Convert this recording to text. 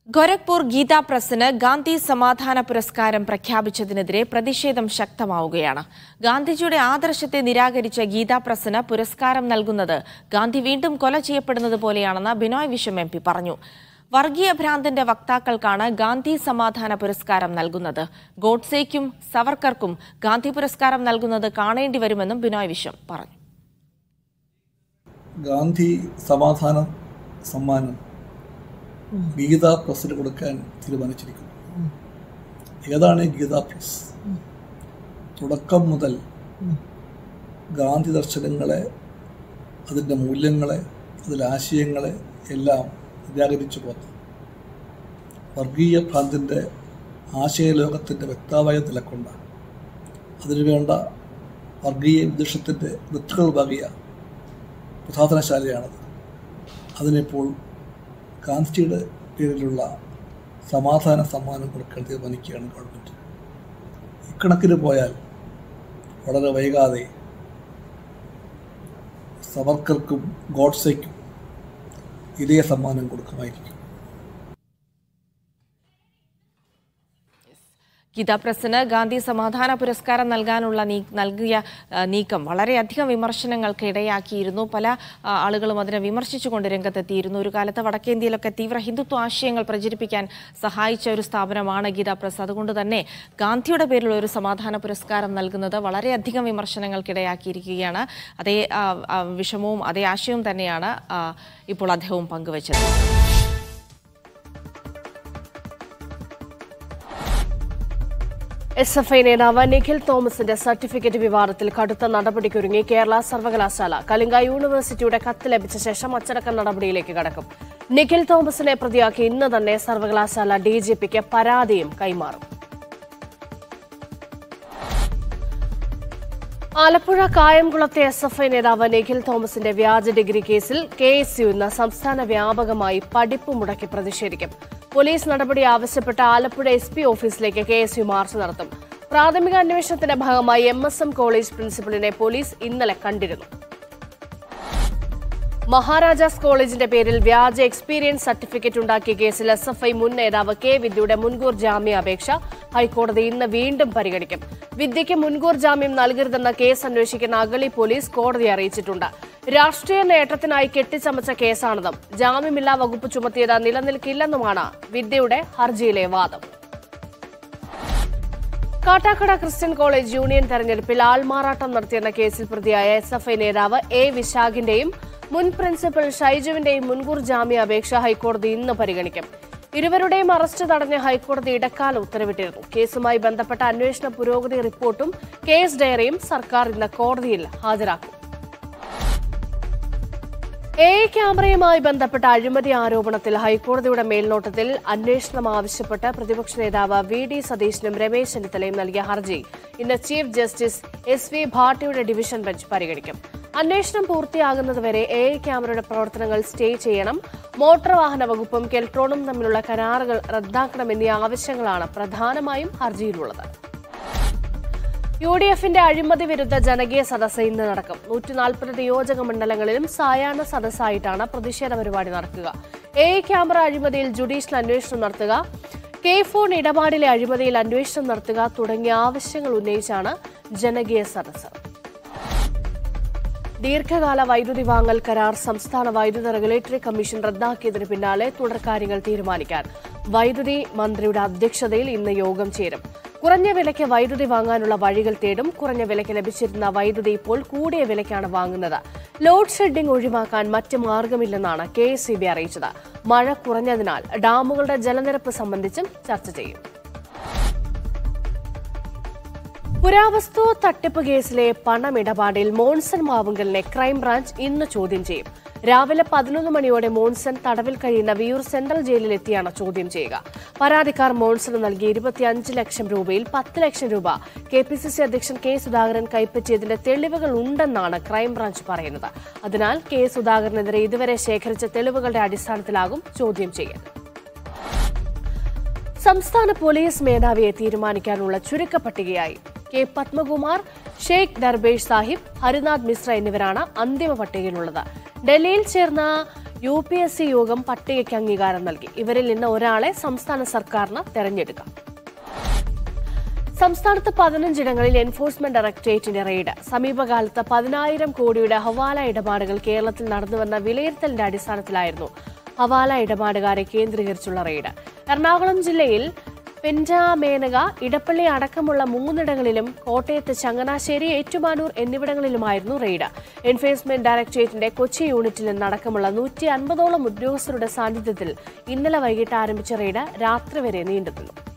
ഗോരഖ്പൂർ ഗീതാ പ്രസിന് ഗാന്ധി സമാധാന പുരസ്കാരം പ്രഖ്യാപിച്ചതിനെതിരെ പ്രതിഷേധം ശക്തമാവുകയാണ് ഗാന്ധിജിയുടെ ആദർശത്തെ നിരാകരിച്ച ഗീതാ പ്രസിന് പുരസ്കാരം നൽകുന്നത് ഗാന്ധി വീണ്ടും കൊല ചെയ്യപ്പെടുന്നത് പോലെയാണെന്ന് ബിനോയ് വിശ്വം എം പി പറഞ്ഞു വർഗീയ ഭ്രാന്തിന്റെ വക്താക്കൾക്കാണ് ഗാന്ധി സമാധാന പുരസ്കാരം നൽകുന്നത് ഗോഡ്സേക്കും സവർക്കർക്കും ഗാന്ധി പുരസ്കാരം നൽകുന്നത് കാണേണ്ടി വരുമെന്നും ബിനോയ് വിശ്വം പറഞ്ഞു ഗാന്ധി സമാധാന സമ്മാനം ഗീതാ പ്രസിന് കൊടുക്കാൻ തീരുമാനിച്ചിരിക്കുന്നു ഏതാണ് ഈ ഗീതാ പ്രസ് തുടക്കം മുതൽ ഗാന്ധി ദർശനങ്ങളെ അതിൻ്റെ മൂല്യങ്ങളെ അതിലെ ആശയങ്ങളെ എല്ലാം നിരാകരിച്ചു പോന്നു വർഗീയ ഭ്രാന്തിൻ്റെ ആശയലോകത്തിൻ്റെ വ്യക്തമായ നിലക്കൊണ്ട അതിനുവേണ്ട വർഗീയ വിദ്വേഷത്തിൻ്റെ വിത്തുകൾ പാകിയ പ്രസാധനശാലയാണത് അതിനിപ്പോൾ ഗാന്ധിജിയുടെ പേരിലുള്ള സമാധാന സമ്മാനം കൊടുക്കാൻ തീരുമാനിക്കുകയാണ് ഗവൺമെൻറ് ഇക്കണക്കിന് പോയാൽ വളരെ വൈകാതെ സവർക്കർക്കും ഗോഡ്സേക്കും ഇതേ സമ്മാനം കൊടുക്കുമായിരിക്കും ഗീതാ പ്രസിന് ഗാന്ധി സമാധാന പുരസ്കാരം നൽകാനുള്ള നീ നൽകിയ ആ, നീക്കം വളരെയധികം വിമർശനങ്ങൾക്ക് ഇടയാക്കിയിരുന്നു പല ആ, ആളുകളും അതിനെ വിമർശിച്ചുകൊണ്ട് രംഗത്തെത്തിയിരുന്നു ഒരു കാലത്ത് വടക്കേന്ത്യയിലൊക്കെ തീവ്ര ഹിന്ദുത്വ ആശയങ്ങൾ പ്രചരിപ്പിക്കാൻ സഹായിച്ച ഒരു സ്ഥാപനമാണ് ഗീതാ പ്രസ് അതുകൊണ്ട് തന്നെ ഗാന്ധിയുടെ പേരിലുള്ള ഒരു സമാധാന പുരസ്കാരം നൽകുന്നത് വളരെയധികം വിമർശനങ്ങൾക്കിടയാക്കിയിരിക്കുകയാണ് അതേ ആ, ആ, വിഷമവും അതേ ആശയവും തന്നെയാണ് ആ, ഇപ്പോൾ അദ്ദേഹവും പങ്കുവച്ചത് എസ് എഫ് ഐ നേതാവ് നിഖിൽ തോമസിന്റെ സർട്ടിഫിക്കറ്റ് വിവാദത്തിൽ കടുത്ത നടപടിക്കൊരുങ്ങി കേരള സർവകലാശാല കലിംഗ യൂണിവേഴ്സിറ്റിയുടെ കത്ത് ലഭിച്ച ശേഷം അച്ചടക്ക നടപടിയിലേക്ക് കടക്കും നിഖിൽ തോമസിനെ പ്രതിയാക്കി ഇന്ന് തന്നെ സർവകലാശാല ഡിജിപിക്ക് പരാതിയും കൈമാറും ആലപ്പുഴ കായംകുളത്തെ എസ് എഫ് ഐ നേതാവ് നിഖിൽ തോമസിന്റെ വ്യാജ ഡിഗ്രി കേസിൽ കെ എസ് യു ഇന്ന് സംസ്ഥാന വ്യാപകമായി പഠിപ്പ് മുടക്കി പ്രതിഷേധിക്കും പോലീസ് നടപടി ആവശ്യപ്പെട്ട് ആലപ്പുഴ എസ് പി ഓഫീസിലേക്ക് കെ എസ് യു മാർച്ച് നടത്തും പ്രാഥമിക അന്വേഷണത്തിന്റെ ഭാഗമായി എം എസ് എം കോളേജ് പ്രിൻസിപ്പലിനെ പോലീസ് ഇന്നലെ കണ്ടിരുന്നു മഹാരാജാസ് കോളേജിന്റെ പേരിൽ വ്യാജ എക്സ്പീരിയൻസ് സർട്ടിഫിക്കറ്റ് ഉണ്ടാക്കിയ കേസിൽ എസ് എഫ് ഐ മുൻ നേതാവ് കെ വിദ്യയുടെ മുൻകൂർ ജാമ്യാപേക്ഷ ഹൈക്കോടതി ഇന്ന് വീണ്ടും പരിഗണിക്കും വിദ്യയ്ക്ക് മുൻകൂർ ജാമ്യം നൽകരുതെന്ന കേസ് അന്വേഷിക്കുന്ന അഗളി പോലീസ് കോടതിയെ അറിയിച്ചിട്ടുണ്ട് രാഷ്ട്രീയ നേട്ടത്തിനായി കെട്ടിച്ചമച്ച കേസാണെന്നും ജാമ്യമില്ലാ വകുപ്പ് ചുമത്തിയത് നിലനിൽക്കില്ലെന്നുമാണ് വിദ്യയുടെ ഹർജിയിലെ വാദം കാട്ടാക്കട ക്രിസ്ത്യൻ കോളേജ് യൂണിയൻ തെരഞ്ഞെടുപ്പിൽ ആൾമാറാട്ടം നടത്തിയെന്ന കേസിൽ പ്രതിയായ എസ് എഫ് ഐ നേതാവ് എ വിശാഖിന്റെയും മുൻ പ്രിൻസിപ്പൽ ഷൈജുവിന്റെയും മുൻകൂർ ജാമ്യാപേക്ഷ ഹൈക്കോടതി ഇന്ന് പരിഗണിക്കും ഇരുവരുടെയും അറസ്റ്റ് തടഞ്ഞ ഹൈക്കോടതി ഇടക്കാല ഉത്തരവിട്ടിരുന്നു കേസുമായി ബന്ധപ്പെട്ട അന്വേഷണ പുരോഗതി റിപ്പോർട്ടും കേസ് ഡയറിയും സർക്കാർ ഇന്ന് കോടതിയിൽ ഹാജരാക്കും എ ക്യാമറയുമായി ബന്ധപ്പെട്ട അഴിമതി ആരോപണത്തിൽ ഹൈക്കോടതിയുടെ മേൽനോട്ടത്തിൽ അന്വേഷണം ആവശ്യപ്പെട്ട് പ്രതിപക്ഷ നേതാവ് വി ഡി സതീശനും രമേശ് ചെന്നിത്തലയും നൽകിയ ഹർജി ഇന്ന് ചീഫ് ജസ്റ്റിസ് എസ് വി ഭാട്ടിയുടെ ഡിവിഷൻ ബെഞ്ച് പരിഗണിക്കും അന്വേഷണം പൂർത്തിയാകുന്നതുവരെ എ ക്യാമറയുടെ പ്രവർത്തനങ്ങൾ സ്റ്റേ ചെയ്യണം മോട്ടോർ വാഹന വകുപ്പും കെൽട്രോണും തമ്മിലുള്ള കരാറുകൾ റദ്ദാക്കണമെന്നീ ആവശ്യങ്ങളാണ് പ്രധാനമായും ഹർജിയിലുള്ളത് യു ഡി എഫിന്റെ അഴിമതി വിരുദ്ധ ജനകീയ സദസ്സ് ഇന്ന് നടക്കും നൂറ്റി നാൽപ്പത് നിയോജക മണ്ഡലങ്ങളിലും സായാഹ്ന സദസ്സായിട്ടാണ് പ്രതിഷേധ പരിപാടി നടക്കുക എ ക്യാമറ അഴിമതിയിൽ ജുഡീഷ്യൽ അന്വേഷണം നടത്തുക കെ ഫോൺ ഇടപാടിലെ അഴിമതിയിൽ അന്വേഷണം നടത്തുക തുടങ്ങിയ ആവശ്യങ്ങൾ ഉന്നയിച്ചാണ് ജനകീയ സദസ്സ് ദീർഘകാല വൈദ്യുതി വാങ്ങൽ കരാർ സംസ്ഥാന വൈദ്യുത റെഗുലേറ്ററി കമ്മീഷൻ റദ്ദാക്കിയതിന് പിന്നാലെ തുടർകാര്യങ്ങൾ തീരുമാനിക്കാൻ വൈദ്യുതി മന്ത്രിയുടെ അധ്യക്ഷതയിൽ ഇന്ന് യോഗം ചേരും കുറഞ്ഞ വിലയ്ക്ക് വൈദ്യുതി വാങ്ങാനുള്ള വഴികൾ തേടും കുറഞ്ഞ വിലയ്ക്ക് ലഭിച്ചിരുന്ന വൈദ്യുതി ഇപ്പോൾ കൂടിയ വിലയ്ക്കാണ് വാങ്ങുന്നത് ലോഡ് ഷെഡിംഗ് ഒഴിവാക്കാൻ മറ്റ് മാർഗമില്ലെന്നാണ് കെ എസ് അറിയിച്ചത് മഴ കുറഞ്ഞതിനാൽ ഡാമുകളുടെ ജലനിരപ്പ് സംബന്ധിച്ചും ചർച്ച ചെയ്യും പുരാവസ്തു തട്ടിപ്പ് കേസിലെ പണമിടപാടിൽ മോൺസൺ മാവുങ്കലിനെ ക്രൈംബ്രാഞ്ച് ഇന്ന് ചോദ്യം ചെയ്യും രാവിലെ പതിനൊന്ന് മണിയോടെ മോൺസൺ തടവിൽ കഴിയുന്ന വിയൂർ സെൻട്രൽ ജയിലിലെത്തിയാണ് ചോദ്യം ചെയ്യുക പരാതിക്കാർ മോൺസണ് നൽകിയ ഇരുപത്തിയഞ്ച് ലക്ഷം രൂപയിൽ പത്ത് ലക്ഷം രൂപ കെ പി സി സി അധ്യക്ഷൻ കെ സുധാകരൻ കൈപ്പറ്റിയതിന്റെ തെളിവുകൾ ഉണ്ടെന്നാണ് ക്രൈംബ്രാഞ്ച് പറയുന്നത് അതിനാൽ കെ സുധാകരനെതിരെ ഇതുവരെ ശേഖരിച്ച തെളിവുകളുടെ അടിസ്ഥാനത്തിലാകും ചോദ്യം ചെയ്യൽ സംസ്ഥാന പോലീസ് മേധാവിയെ തീരുമാനിക്കാനുള്ള ചുരുക്കപ്പട്ടികയായി കെ പത്മകുമാർ ഷെയ്ഖ് ദർബേഷ് സാഹിബ് ഹരിനാഥ് മിശ്ര എന്നിവരാണ് അന്തിമ പട്ടികയിലുള്ളത് ഡൽഹിയിൽ ചേർന്ന യു പി എസ് സി യോഗം പട്ടികയ്ക്ക് അംഗീകാരം നൽകി ഇവരിൽ നിന്ന് ഒരാളെ സംസ്ഥാന സർക്കാരിന് തെരഞ്ഞെടുക്കാം സംസ്ഥാനത്ത് പതിനഞ്ചിടങ്ങളിൽ എൻഫോഴ്സ്മെന്റ് ഡയറക്ടറേറ്റിന്റെ റെയ്ഡ് സമീപകാലത്ത് പതിനായിരം കോടിയുടെ ഹവാല ഇടപാടുകൾ കേരളത്തിൽ നടന്നുവന്ന വിലയിരുത്തലിന്റെ അടിസ്ഥാനത്തിലായിരുന്നു ഹവാല ഇടപാടുകാരെ കേന്ദ്രീകരിച്ചുള്ള റെയ്ഡ് എറണാകുളം ജില്ലയിൽ പെൻഡാമേനക ഇടപ്പള്ളി അടക്കമുള്ള മൂന്നിടങ്ങളിലും കോട്ടയത്ത് ചങ്ങനാശ്ശേരി ഏറ്റുമാനൂർ എന്നിവിടങ്ങളിലുമായിരുന്നു റെയ്ഡ് എൻഫോഴ്സ്മെന്റ് ഡയറക്ടറേറ്റിന്റെ കൊച്ചി യൂണിറ്റിൽ നിന്നടക്കമുള്ള നൂറ്റി അൻപതോളം ഉദ്യോഗസ്ഥരുടെ സാന്നിധ്യത്തിൽ ഇന്നലെ വൈകിട്ട് ആരംഭിച്ച റെയ്ഡ് രാത്രി വരെ നീണ്ടുനിന്നു